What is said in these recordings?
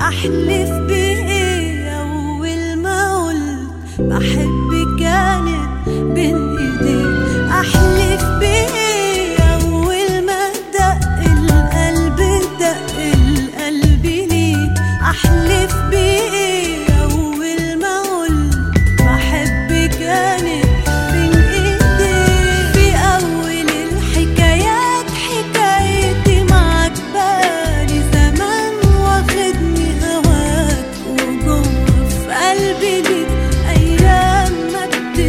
احلف بايه اول ما قلت بحب كانت بين ايديك احلف بايه اول ما دق القلب دق القلب ليك احلف بايه اول ما قلت بحب كانت بين ايديك في اول الحكايات حكايتي معاك بقالي زمان واخدني هواك وجوه في قلبي ليك ايام ما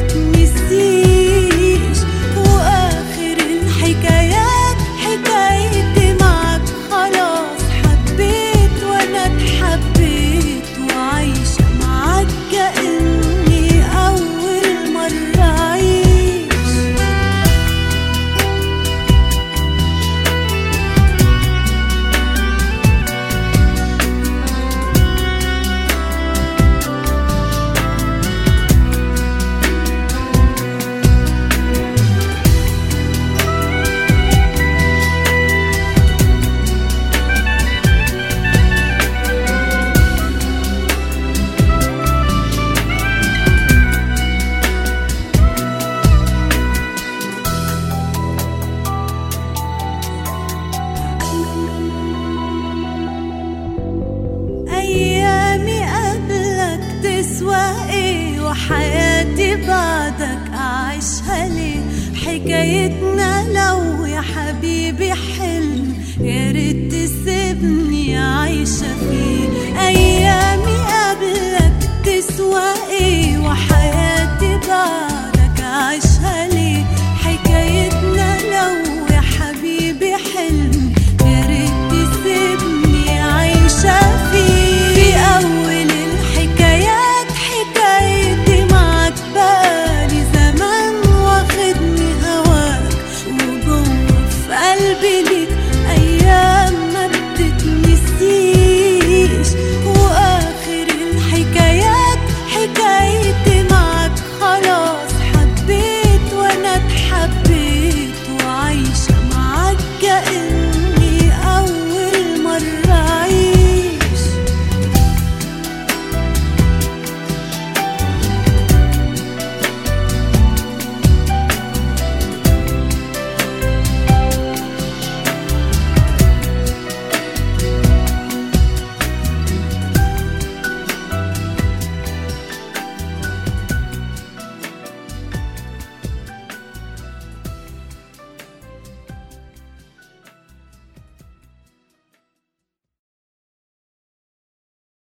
بتتنسيش واخر الحكايات حكايتي معاك خلاص حبيت وانا اتحبيت وعايشه معاك كاني اول مره اعيش أيامي قبلك تسوى إيه وحياتي بعدك أعيشها ليه حكايتنا لو يا حبيبي